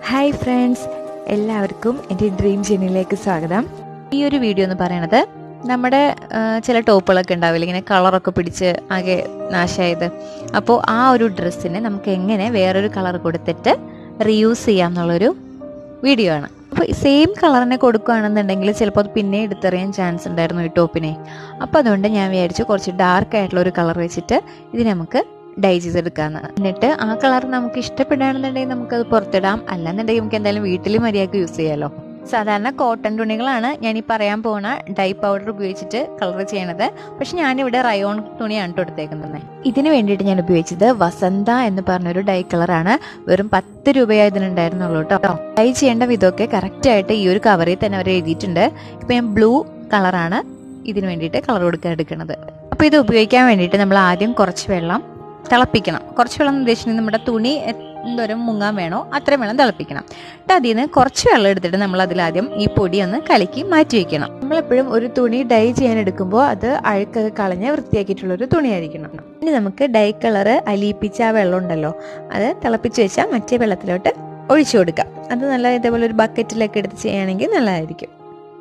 hi friends എല്ലാവർക്കും എൻ്റെ dream ജേണിയിലേക്ക് സ്വാഗതം ഈ ഒരു വീഡിയോ എന്ന് പറയണത് നമ്മുടെ ആ, ചില ടോപ്പുകളൊക്കെ ഉണ്ടാവില്ല ഇങ്ങനെ കളറൊക്കെ പിടിച്ച് ആകെ നാശമായത് അപ്പോൾ ആ ഒരു ഡ്രസ്സിന് നമുക്ക് എങ്ങനെ വേറൊരു കളർ കൊടുത്തിട്ട് റീയൂസ് ചെയ്യാം എന്നുള്ളൊരു വീഡിയോ ആണ് അപ്പോൾ സെയിം കളറിനെ കൊടുക്കുകയാണെന്നുണ്ടെങ്കിൽ ചിലപ്പോൾ അത് പിന്നെ എടുത്തെറിയാൻ ചാൻസ് ഉണ്ടായിരുന്നു ഈ ടോപ്പിനെ അപ്പോൾ അതുകൊണ്ട് ഞാൻ വിചാരിച്ചു കുറച്ച് ഡാർക്ക് ആയിട്ടുള്ള ഒരു കളർ വെച്ചിട്ട് ഇത് നമുക്ക് ഡൈ ചെയ്തെടുക്കാന്ന് എന്നിട്ട് ആ കളർ നമുക്ക് ഇഷ്ടപ്പെടുകയാണെന്നുണ്ടെങ്കിൽ നമുക്കത് പുറത്തിടാം അല്ലെന്നുണ്ടെങ്കിൽ നമുക്ക് എന്തായാലും വീട്ടിൽ മര്യാദക്ക് യൂസ് ചെയ്യാലോ സാധാരണ കോട്ടൺ തുണികളാണ് ഞാൻ ഈ പറയാൻ പോണ ഡൈ പൗഡർ ഉപയോഗിച്ചിട്ട് കളർ ചെയ്യണത് പക്ഷെ ഞാനിവിടെ റയോൺ തുണിയാണ് ട്ടോ എടുത്തേക്കുന്നത് ഇതിന് വേണ്ടിയിട്ട് ഞാൻ ഉപയോഗിച്ചത് വസന്ത എന്ന് പറഞ്ഞൊരു ഡൈ കളറാണ് വെറും പത്ത് രൂപയാ ഇതിനുണ്ടായിരുന്നുള്ളൂ കേട്ടോ ഡൈ ചെയ്യേണ്ട വിധമൊക്കെ കറക്റ്റ് ആയിട്ട് ഈ ഒരു കവറിൽ തന്നെ അവർ എഴുതിയിട്ടുണ്ട് ഇപ്പൊ ഞാൻ ബ്ലൂ കളറാണ് ഇതിന് വേണ്ടിയിട്ട് കളർ കൊടുക്കാൻ എടുക്കുന്നത് അപ്പോൾ ഇത് ഉപയോഗിക്കാൻ വേണ്ടിയിട്ട് നമ്മൾ ആദ്യം കുറച്ച് വെള്ളം തിളപ്പിക്കണം കുറച്ച് വെള്ളം എന്ന് ഉദ്ദേശിക്കുന്നത് നമ്മുടെ തുണി എന്തോരം മുങ്ങാൻ വേണോ അത്രയും വെള്ളം തിളപ്പിക്കണം എന്നിട്ട് അതിൽ നിന്ന് കുറച്ച് വെള്ളം എടുത്തിട്ട് നമ്മൾ അതിലാദ്യം ഈ പൊടി ഒന്ന് കലക്കി മാറ്റി വെക്കണം നമ്മളെപ്പോഴും ഒരു തുണി ഡൈ ചെയ്യാൻ എടുക്കുമ്പോൾ അത് അഴുക്കൊക്കെ കളഞ്ഞ് വൃത്തിയാക്കിയിട്ടുള്ള ഒരു തുണിയായിരിക്കണം ഇനി നമുക്ക് ഡൈ കളറ് അലിയിപ്പിച്ച ആ വെള്ളം ഉണ്ടല്ലോ അത് തിളപ്പിച്ച് വെച്ചാൽ മറ്റേ വെള്ളത്തിലോട്ട് ഒഴിച്ചു കൊടുക്കാം അത് നല്ല ഇതേപോലെ ഒരു ബക്കറ്റിലൊക്കെ എടുത്ത് ചെയ്യുകയാണെങ്കിൽ നല്ലതായിരിക്കും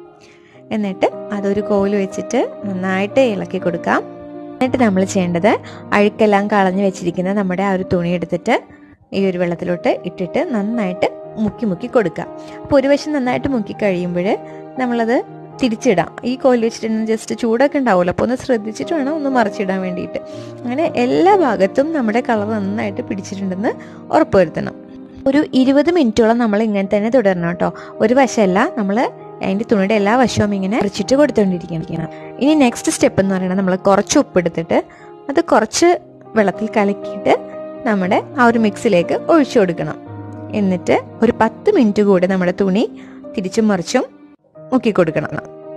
എന്നിട്ട് അതൊരു കോല് വെച്ചിട്ട് നന്നായിട്ട് ഇളക്കി കൊടുക്കാം എന്നിട്ട് നമ്മൾ ചെയ്യേണ്ടത് അഴുക്കെല്ലാം കളഞ്ഞു വെച്ചിരിക്കുന്ന നമ്മുടെ ആ ഒരു തുണി എടുത്തിട്ട് ഈ ഒരു വെള്ളത്തിലോട്ട് ഇട്ടിട്ട് നന്നായിട്ട് മുക്കി മുക്കി കൊടുക്കുക അപ്പോൾ ഒരു വശം നന്നായിട്ട് മുക്കി കഴിയുമ്പോൾ നമ്മളത് തിരിച്ചിടാം ഈ കോയിൽ വെച്ചിട്ട് ജസ്റ്റ് ചൂടൊക്കെ ഉണ്ടാവുമല്ലോ അപ്പോൾ ഒന്ന് ശ്രദ്ധിച്ചിട്ട് വേണം ഒന്ന് മറിച്ചിടാൻ വേണ്ടിയിട്ട് അങ്ങനെ എല്ലാ ഭാഗത്തും നമ്മുടെ കളർ നന്നായിട്ട് പിടിച്ചിട്ടുണ്ടെന്ന് ഉറപ്പുവരുത്തണം ഒരു ഇരുപത് മിനിറ്റോളം നമ്മൾ ഇങ്ങനെ തന്നെ തുടരണം കേട്ടോ ഒരു വശമല്ല നമ്മൾ അതിൻ്റെ തുണിയുടെ എല്ലാ വശവും ഇങ്ങനെ മറിച്ചിട്ട് കൊടുത്തുകൊണ്ടിരിക്കണം ഇനി നെക്സ്റ്റ് സ്റ്റെപ്പ് എന്ന് പറയുന്നത് നമ്മൾ കുറച്ച് ഉപ്പെടുത്തിട്ട് അത് കുറച്ച് വെള്ളത്തിൽ കലക്കിയിട്ട് നമ്മുടെ ആ ഒരു മിക്സിലേക്ക് ഒഴിച്ചു കൊടുക്കണം എന്നിട്ട് ഒരു പത്ത് മിനിറ്റ് കൂടെ നമ്മുടെ തുണി തിരിച്ചും മറിച്ചും മുക്കി കൊടുക്കണം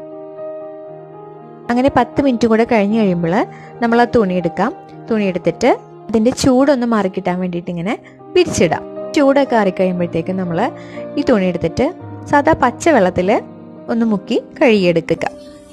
അങ്ങനെ പത്ത് മിനിറ്റ് കൂടെ കഴിഞ്ഞ് കഴിയുമ്പോൾ നമ്മൾ ആ തുണി എടുക്കാം തുണി എടുത്തിട്ട് അതിൻ്റെ ചൂടൊന്ന് മാറിക്കിട്ടാൻ വേണ്ടിയിട്ട് ഇങ്ങനെ പിരിച്ചിടാം ചൂടൊക്കെ ആറിക്കഴിയുമ്പോഴത്തേക്കും നമ്മൾ ഈ തുണി എടുത്തിട്ട് സാധാ പച്ച വെള്ളത്തിൽ ഒന്ന് മുക്കി കഴുകിയെടുക്കുക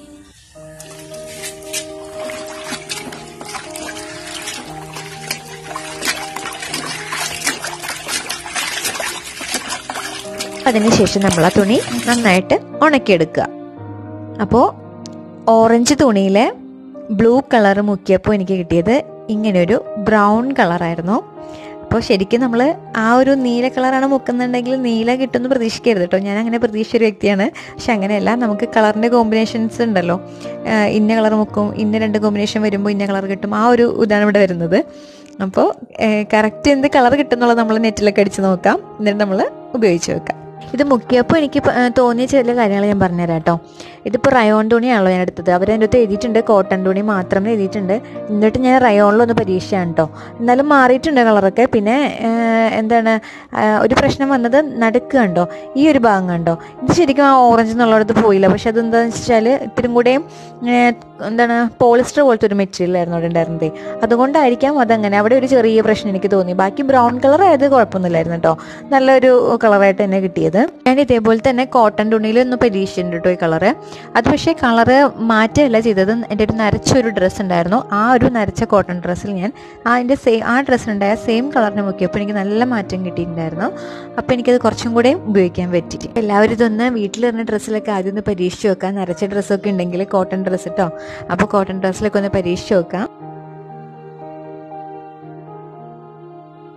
അതിനുശേഷം നമ്മൾ ആ തുണി നന്നായിട്ട് ഉണക്കിയെടുക്കുക അപ്പോൾ ഓറഞ്ച് തുണിയിൽ ബ്ലൂ കളർ മുക്കിയപ്പോൾ എനിക്ക് കിട്ടിയത് ഇങ്ങനെയൊരു ബ്രൗൺ കളറായിരുന്നു അപ്പോൾ ശരിക്കും നമ്മൾ ആ ഒരു നീല കളറാണ് മുക്കുന്നുണ്ടെങ്കിൽ നീല കിട്ടുമെന്ന് പ്രതീക്ഷിക്കരുത് കേട്ടോ ഞാൻ അങ്ങനെ പ്രതീക്ഷിച്ച ഒരു വ്യക്തിയാണ് പക്ഷെ അങ്ങനെയല്ല നമുക്ക് കളറിൻ്റെ കോമ്പിനേഷൻസ് ഉണ്ടല്ലോ ആ, ഇന്ന കളർ മുക്കും ഇന്ന രണ്ട് കോമ്പിനേഷൻ വരുമ്പോൾ ഇന്ന കളർ കിട്ടും ആ ഒരു ഇതാണ് ഇവിടെ വരുന്നത് അപ്പോൾ കറക്റ്റ് എന്ത് കളർ കിട്ടുന്നുള്ളത് നമ്മൾ നെറ്റിലൊക്കെ അടിച്ച് നോക്കാം എന്നിട്ട് നമ്മൾ ഉപയോഗിച്ച് വെക്കാം ഇത് മുക്കിയപ്പോൾ എനിക്ക് പ- ആ, തോന്നിയ ചില കാര്യങ്ങൾ ഞാൻ പറഞ്ഞുതരാം കേട്ടോ ഇതിപ്പോൾ റയോൺ തുണിയാണല്ലോ ഞാൻ എടുത്തത് അവരതിൻ്റെ അടുത്ത് എഴുതിയിട്ടുണ്ട് കോട്ടൺ തുണി മാത്രം എഴുതിയിട്ടുണ്ട് എന്നിട്ട് ഞാൻ റയോണിലൊന്ന് പരീക്ഷയാണ് കേട്ടോ എന്നാലും മാറിയിട്ടുണ്ട് കളറൊക്കെ പിന്നെ ആ, എന്താണ് ആ, ഒരു പ്രശ്നം വന്നത് നടുക്ക് കണ്ടോ ഈ ഒരു ഭാഗം കണ്ടോ ഇത് ശരിക്കും ആ ഓറഞ്ച് എന്നുള്ളിടത്ത് പോയില്ല പക്ഷെ അതെന്താണെന്ന് വെച്ചാൽ ഇത്തിരി കൂടെയും ഏ, എന്താണ് പോളിസ്റ്റർ പോലത്തെ ഒരു മെറ്റീരിയൽ ആയിരുന്നു അവിടെ ഉണ്ടായിരുന്നത് അതുകൊണ്ടായിരിക്കാം അതങ്ങനെ അവിടെ ഒരു ചെറിയ പ്രശ്നം എനിക്ക് തോന്നി ബാക്കി ബ്രൗൺ കളർ ആയത് കുഴപ്പമൊന്നുമില്ലായിരുന്നു കേട്ടോ നല്ലൊരു കളറായിട്ട് തന്നെ കിട്ടിയത് ഞാൻ ഇതേപോലെ തന്നെ കോട്ടൺ തുണിയിൽ ഒന്ന് പരീക്ഷിച്ചിട്ടുണ്ട് കേട്ടോ ഈ കളറ് അത് പക്ഷേ കളറ് മാറ്റമല്ല ചെയ്തത് എൻ്റെ ഒരു നരച്ചൊരു ഡ്രസ്സ് ഉണ്ടായിരുന്നു ആ ഒരു നരച്ച കോട്ടൺ ഡ്രസ്സിൽ ഞാൻ ആ അതിൻ്റെ സെയിം ആ ഡ്രസ്സിനുണ്ടായ സെയിം കളറിന് മുക്കിയപ്പോൾ എനിക്ക് നല്ല മാറ്റം കിട്ടിയിട്ടുണ്ടായിരുന്നു അപ്പോൾ എനിക്കത് കുറച്ചും കൂടെ ഉപയോഗിക്കാൻ പറ്റി എല്ലാവരും ഇതൊന്ന് വീട്ടിലിരുന്ന ഡ്രസ്സിലൊക്കെ ആദ്യം ഒന്ന് പരീക്ഷിച്ച് നോക്കാം നരച്ച ഡ്രസ്സൊക്കെ ഉണ്ടെങ്കിൽ കോട്ടൺ ഡ്രസ്സ് കേട്ടോ അപ്പോൾ കോട്ടൺ ഡ്രസ്സിലൊക്കെ ഒന്ന് പരീക്ഷിച്ച് നോക്കാം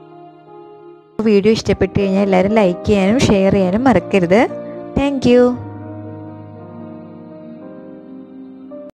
വീഡിയോ ഇഷ്ടപ്പെട്ടു കഴിഞ്ഞാൽ എല്ലാവരും ലൈക്ക് ചെയ്യാനും ഷെയർ ചെയ്യാനും മറക്കരുത് താങ്ക്